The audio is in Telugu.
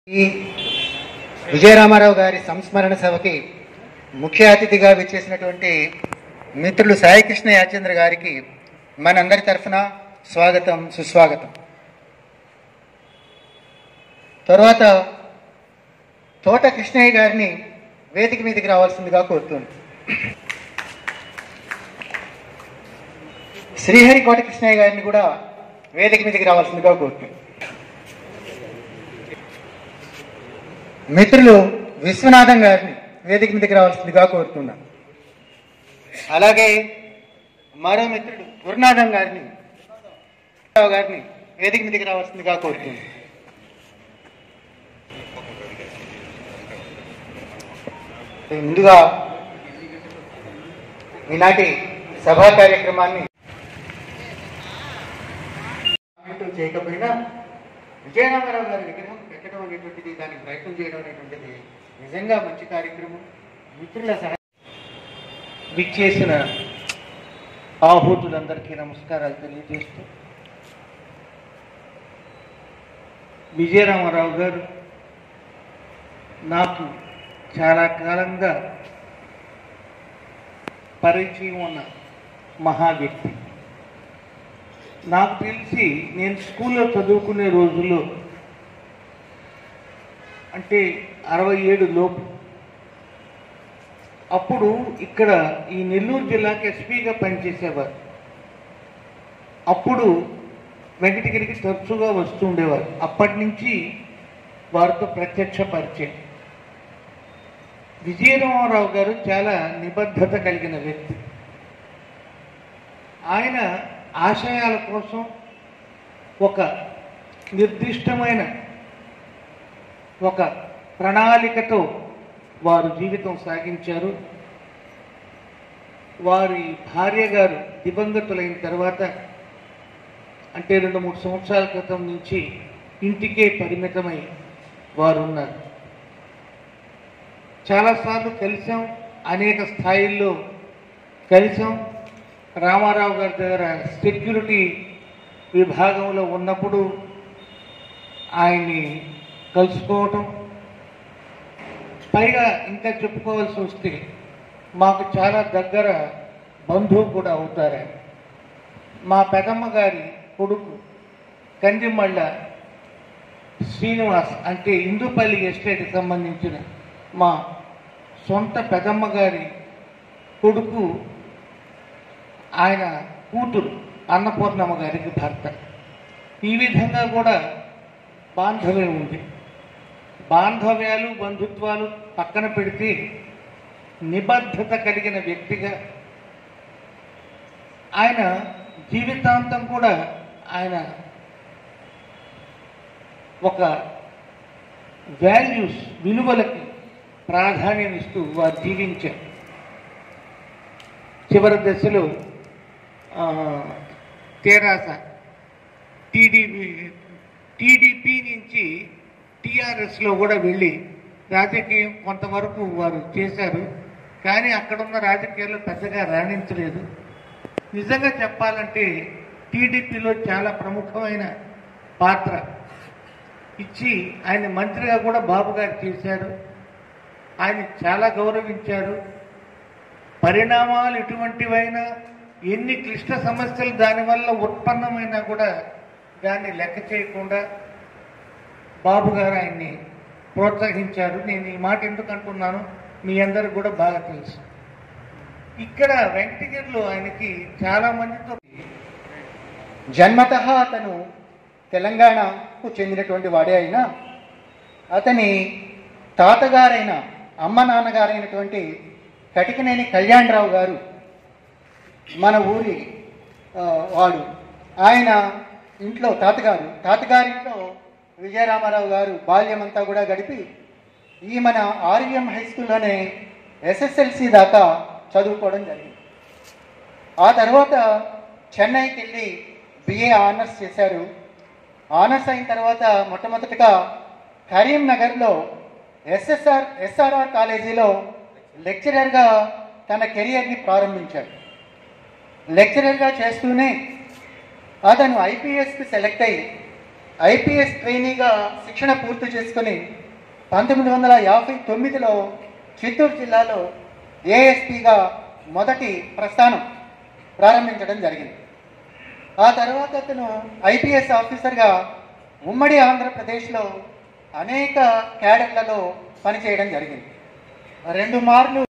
ఈ విజయరామారావు గారి సంస్మరణ సభకి ముఖ్య అతిథిగా విచ్చేసినటువంటి మిత్రులు సాయికృష్ణ యాచంద్ర గారికి మనందరి తరఫున స్వాగతం సుస్వాగతం తర్వాత తోట కృష్ణయ్య గారిని వేదిక మీదకి రావాల్సిందిగా కోరుతుంది శ్రీహరికోట కృష్ణయ్య గారిని కూడా వేదిక మీదకి రావాల్సిందిగా కోరుతుంది మిత్రులు విశ్వనాథం గారిని వేదిక మీదకి రావాల్సిందిగా కోరుతున్నాను అలాగే మరో మిత్రుడు గురునాథం గారిని రావు గారిని వేదిక మీదకి రావాల్సిందిగా కోరుతున్నాను ముందుగా ఈనాటి సభా కార్యక్రమాన్ని కామెంట్ చేయకపోయినా విజయరామారావు గారి విగ్రహం పెట్టడం అనేటువంటిది దానికి ప్రయత్నం చేయడం అనేటువంటిది నిజంగా మంచి కార్యక్రమం మిత్రుల సహాయం విచ్చేసిన ఆహూతులందరికీ నమస్కారాలు తెలియజేస్తూ విజయరామారావు గారు నాకు చాలా కాలంగా పరిచయం ఉన్న మహా వ్యక్తి నాకు తెలిసి నేను స్కూల్లో చదువుకునే రోజుల్లో అంటే అరవై ఏడు లోపు అప్పుడు ఇక్కడ ఈ నెల్లూరు జిల్లాకి ఎస్పీగా పనిచేసేవారు అప్పుడు వెంకటగిరికి తరచుగా వస్తూ ఉండేవారు అప్పటి నుంచి వారితో ప్రత్యక్ష పరిచయం విజయరామారావు గారు చాలా నిబద్ధత కలిగిన వ్యక్తి ఆయన ఆశయాల కోసం ఒక నిర్దిష్టమైన ఒక ప్రణాళికతో వారు జీవితం సాగించారు వారి భార్య గారు దివంగతులైన తర్వాత అంటే రెండు మూడు సంవత్సరాల క్రితం నుంచి ఇంటికే పరిమితమై వారు ఉన్నారు చాలాసార్లు కలిసాం అనేక స్థాయిల్లో కలిసాం రామారావు గారి దగ్గర సెక్యూరిటీ విభాగంలో ఉన్నప్పుడు ఆయన్ని కలుసుకోవటం పైగా ఇంకా చెప్పుకోవాల్సి వస్తే మాకు చాలా దగ్గర బంధువు కూడా అవుతారు ఆయన. మా పెదమ్మ గారి కొడుకు కందిమళ్ళ శ్రీనివాస్ అంటే ఇందుపల్లి ఎస్టేట్కి సంబంధించిన మా సొంత పెదమ్మ గారి కొడుకు ఆయన కూతురు అన్నపూర్ణమ్మ గారికి భర్త ఈ విధంగా కూడా బాంధవ్యం ఉంది బాంధవ్యాలు బంధుత్వాలు పక్కన పెడితే నిబద్ధత కలిగిన వ్యక్తిగా ఆయన జీవితాంతం కూడా ఆయన ఒక వాల్యూస్ విలువలకి ప్రాధాన్యం ఇస్తూ వారు జీవించారు చివరి దశలో ఆ, తెరాస టీడీపీ టీడీపీ నుంచి టీఆర్ఎస్లో కూడా వెళ్ళి రాజకీయం కొంతవరకు వారు చేశారు కానీ అక్కడున్న రాజకీయాల్లో పెద్దగా రాణించలేదు నిజంగా చెప్పాలంటే టీడీపీలో చాలా ప్రముఖమైన పాత్ర ఇచ్చి ఆయన మంత్రిగా కూడా బాబు గారు చేశారు ఆయన చాలా గౌరవించారు పరిణామాలు ఎటువంటివైనా ఎన్ని క్లిష్ట సమస్యలు దానివల్ల ఉత్పన్నమైనా కూడా దాన్ని లెక్క చేయకుండా బాబు గారు ఆయన్ని ప్రోత్సహించారు నేను ఈ మాట ఎందుకు అంటున్నాను మీ అందరికి కూడా బాగా తెలుసు ఇక్కడ వెంకటగిరిలో ఆయనకి చాలా మందితో జన్మత అతను తెలంగాణకు చెందినటువంటి వాడే అయినా అతని తాతగారైన అమ్మ నాన్నగారైనటువంటి కటికనేని కళ్యాణరావు గారు మన ఊరి ఆ, వాడు ఆయన ఇంట్లో తాతగారు తాతగారింట్లో విజయరామారావు గారు బాల్యమంతా కూడా గడిపి ఈ మన ఆర్వీఎం హై స్కూల్లోనే ఎస్ఎస్ఎల్సి దాకా చదువుకోవడం జరిగింది ఆ తర్వాత చెన్నైకి వెళ్ళి బిఏ ఆనర్స్ చేశారు ఆనర్స్ అయిన తర్వాత మొట్టమొదటిగా కరీంనగర్లో ఎస్ఎస్ఆర్ ఎస్ఆర్ఆర్ కాలేజీలో లెక్చరర్గా తన కెరియర్ని ప్రారంభించాడు లెక్చరర్గా చేస్తూనే అతను ఐపీఎస్కి సెలెక్ట్ అయ్యి ఐపీఎస్ ట్రైనీగా శిక్షణ పూర్తి చేసుకుని పంతొమ్మిది వందల యాభై తొమ్మిదిలో చిత్తూరు జిల్లాలో ఏఎస్పీగా మొదటి ప్రస్థానం ప్రారంభించడం జరిగింది ఆ తర్వాత అతను ఐపీఎస్ ఆఫీసర్గా ఉమ్మడి ఆంధ్రప్రదేశ్లో అనేక క్యాడర్లలో పనిచేయడం జరిగింది రెండు మార్లు